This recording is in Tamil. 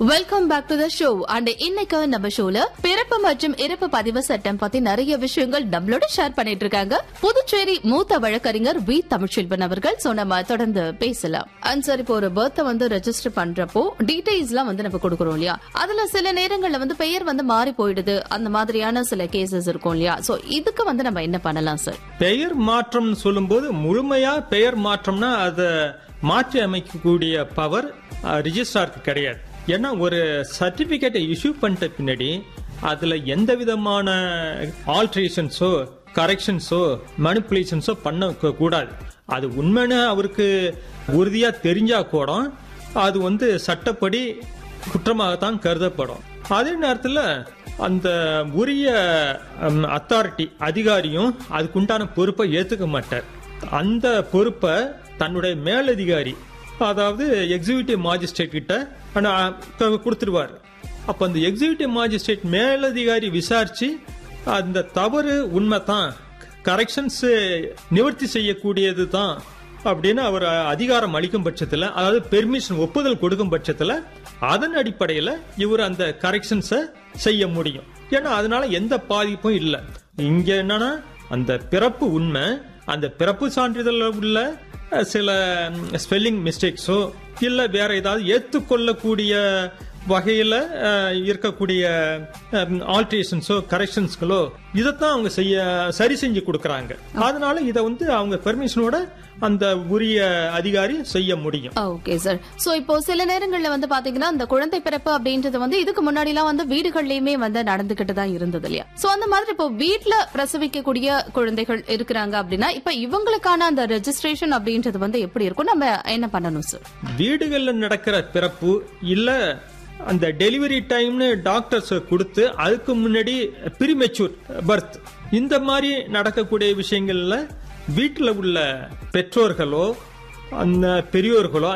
welcome back to the show and இன்னைக்கு நம்ம ஷோல பிறப்பு மற்றும் இறப்பு பதிவு சட்டம் பத்தி நிறைய விஷயங்கள் நம்மளோட ஷேர் பண்ணிட்டு இருக்காங்க புதுச்சேரி மூத்த வழக்கறிஞர் வி தமிழ்ச்செல்வன் அவர்கள் சோ நம்ம தொடர்ந்து பேசலாம் அண்ட் சார் இப்போ ஒரு பர்த்தை வந்து ரெஜிஸ்டர் பண்றப்போ டீடைல்ஸ் எல்லாம் வந்து நம்ம கொடுக்கறோம் இல்லையா அதுல சில நேரங்கள்ல வந்து பெயர் வந்து மாறி போயிடுது அந்த மாதிரியான சில கேசஸ் இருக்கும் இல்லையா சோ இதுக்கு வந்து நம்ம என்ன பண்ணலாம் சார் பெயர் மாற்றம்னு சொல்லும்போது முழுமையா பெயர் மாற்றம்னா அதை மாற்றி அமைக்கக்கூடிய பவர் ரிஜிஸ்ட்ராருக்கு கிடையாது ஏன்னா ஒரு சர்டிபிகேட்டை இஷ்யூ பண்ணிட்ட பின்னாடி அதுல எந்த விதமான ஆல்ட்ரேஷன்ஸோ கரெக்ஷன்ஸோ மனிப்புலேஷன்ஸோ பண்ண கு- கூடாது அது உண்மைன்னு அவருக்கு உறுதியா தெரிஞ்சா கூட அது வந்து சட்டப்படி குற்றமாகத்தான் கருதப்படும் அதே நேரத்தில் அந்த உரிய அத்தாரிட்டி அதிகாரியும் அதுக்குண்டான பொறுப்பை ஏத்துக்க மாட்டார் அந்த பொறுப்பை தன்னுடைய மேலதிகாரி அதாவது எக்ஸிகியூட்டிவ் மாஜிஸ்ட்ரேட் கிட்ட ஆனா, க- கொடுத்துருவார் அப்ப அந்த எக்ஸிகியூட்டிவ் மாஜிஸ்ட்ரேட் மேலதிகாரி விசாரிச்சு அந்த தவறு உண்மைதான் கரெக்ஷன்ஸ் நிவர்த்தி செய்யக்கூடியது தான் அப்படின்னு அவர் அதிகாரம் அளிக்கும் பட்சத்தில் அதாவது பெர்மிஷன் ஒப்புதல் கொடுக்கும் பட்சத்தில் அதன் அடிப்படையில் இவர் அந்த கரெக்ஷன்ஸை செய்ய முடியும் ஏன்னா அதனால எந்த பாதிப்பும் இல்லை இங்க என்னன்னா அந்த பிறப்பு உண்மை அந்த பிறப்பு சான்றிதழ் உள்ள அஹ், சில ஸ்பெல்லிங் மிஸ்டேக்ஸோ இல்ல வேற ஏதாவது ஏற்றுக்கொள்ளக்கூடிய வகையில அஹ், இருக்கக்கூடிய ஆல்ட்ரேஷன்ஸோ கரெக்ஷன்ஸ்களோ இதைத்தான் அவங்க செய்ய சரி செஞ்சு கொடுக்கறாங்க அதனால இதை வந்து அவங்க பெர்மிஷனோட அந்த உரிய அதிகாரி செய்ய முடியும் ஓகே சார் சோ இப்போ சில நேரங்கள்ல வந்து பாத்தீங்கன்னா இந்த குழந்தை பிறப்பு அப்படின்றது வந்து இதுக்கு முன்னாடி எல்லாம் வந்து வீடுகள்லயுமே வந்து நடந்துகிட்டு தான் இருந்தது இல்லையா சோ அந்த மாதிரி இப்போ வீட்ல பிரசவிக்கக்கூடிய குழந்தைகள் இருக்கிறாங்க அப்படின்னா இப்ப இவங்களுக்கான அந்த ரெஜிஸ்ட்ரேஷன் அப்படின்றது வந்து எப்படி இருக்கும் நம்ம என்ன பண்ணணும் சார் வீடுகள்ல நடக்கிற பிறப்பு இல்ல அந்த டெலிவரி டைம்னு டாக்டர்ஸ் கொடுத்து அதுக்கு முன்னாடி ப்ரீமெச்சூர் பர்த் இந்த மாதிரி நடக்கக்கூடிய விஷயங்கள்ல வீட்டில் உள்ள பெற்றோர்களோ அந்த பெரியோர்களோ